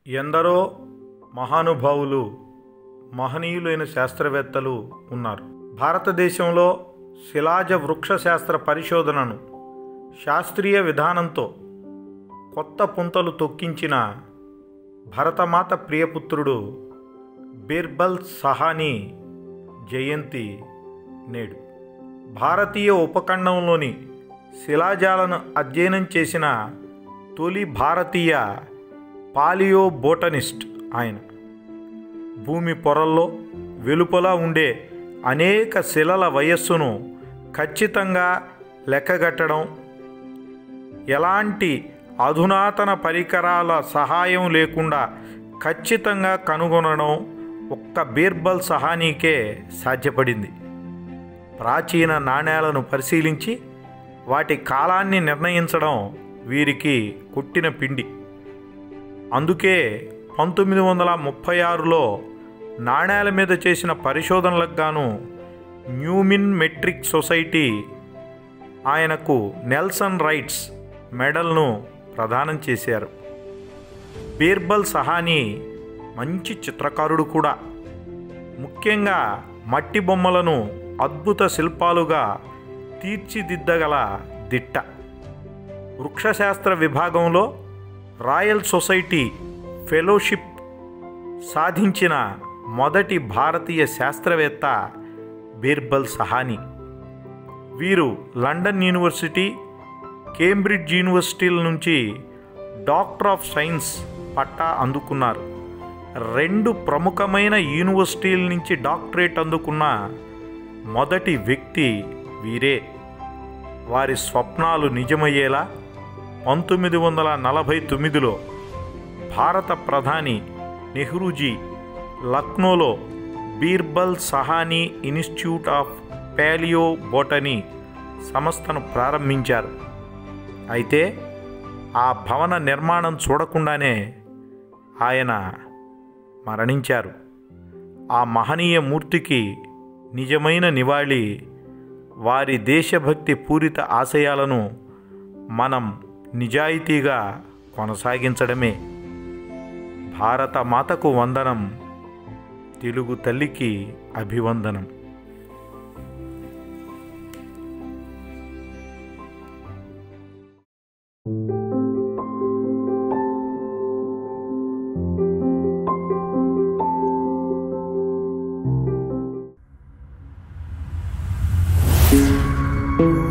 ఎందరో మహానుభావులు మహనీయులైన శాస్త్రవేత్తలు ఉన్నారు భారతదేశంలో శిలాజ వృక్ష శాస్త్ర పరిశోధనను శాస్త్రీయ విధానంతో కొత్త పుంతలు తొక్కించిన భరతమాత ప్రియపుత్రుడు బీర్బల్ సహానీ జయంతి నేడు భారతీయ ఉపఖండంలోని శిలాజాలను అధ్యయనం చేసిన తొలి భారతీయ పాలియో బోటనిస్ట్ ఆయన భూమి పొరల్లో వెలుపల ఉండే అనేక శిలల వయస్సును ఖచ్చితంగా లెక్కగట్టడం ఎలాంటి అధునాతన పరికరాల సహాయం లేకుండా ఖచ్చితంగా కనుగొనడం ఒక్క బీర్బల్ సహానీకే సాధ్యపడింది ప్రాచీన నాణేలను పరిశీలించి వాటి కాలాన్ని నిర్ణయించడం వీరికి కొట్టిన పిండి అందుకే పంతొమ్మిది వందల ముప్పై ఆరులో నాణేల మీద చేసిన పరిశోధనలకు గాను న్యూమిన్ మెట్రిక్ సొసైటీ ఆయనకు నెల్సన్ రైట్స్ మెడల్ను ప్రదానం చేశారు బీర్బల్ సహానీ మంచి చిత్రకారుడు కూడా ముఖ్యంగా మట్టి బొమ్మలను అద్భుత శిల్పాలుగా తీర్చిదిద్దగల దిట్ట వృక్షశాస్త్ర విభాగంలో రాయల్ సొసైటీ ఫెలోషిప్ సాధించిన మొదటి భారతీయ శాస్త్రవేత్త బీర్బల్ సహానీ వీరు లండన్ యూనివర్సిటీ కేంబ్రిడ్జ్ యూనివర్సిటీల నుంచి డాక్టర్ ఆఫ్ సైన్స్ పట్టా అందుకున్నారు రెండు ప్రముఖమైన యూనివర్సిటీల నుంచి డాక్టరేట్ అందుకున్న మొదటి వ్యక్తి వీరే వారి స్వప్నాలు నిజమయ్యేలా పంతొమ్మిది వందల నలభై తొమ్మిదిలో భారత ప్రధాని నెహ్రూజీ లక్నోలో Birbal Sahni institute of palaeobotany సంస్థను ప్రారంభించారు అయితే ఆ భవన నిర్మాణం చూడకుండానే ఆయన మరణించారు ఆ మహనీయ మూర్తికి నిజమైన నివాళి వారి దేశభక్తి పూరిత ఆశయాలను మనం నిజాయితీగా కొనసాగించడమే భారత మాతకు వందనం తెలుగు తల్లికి అభివందనం thank you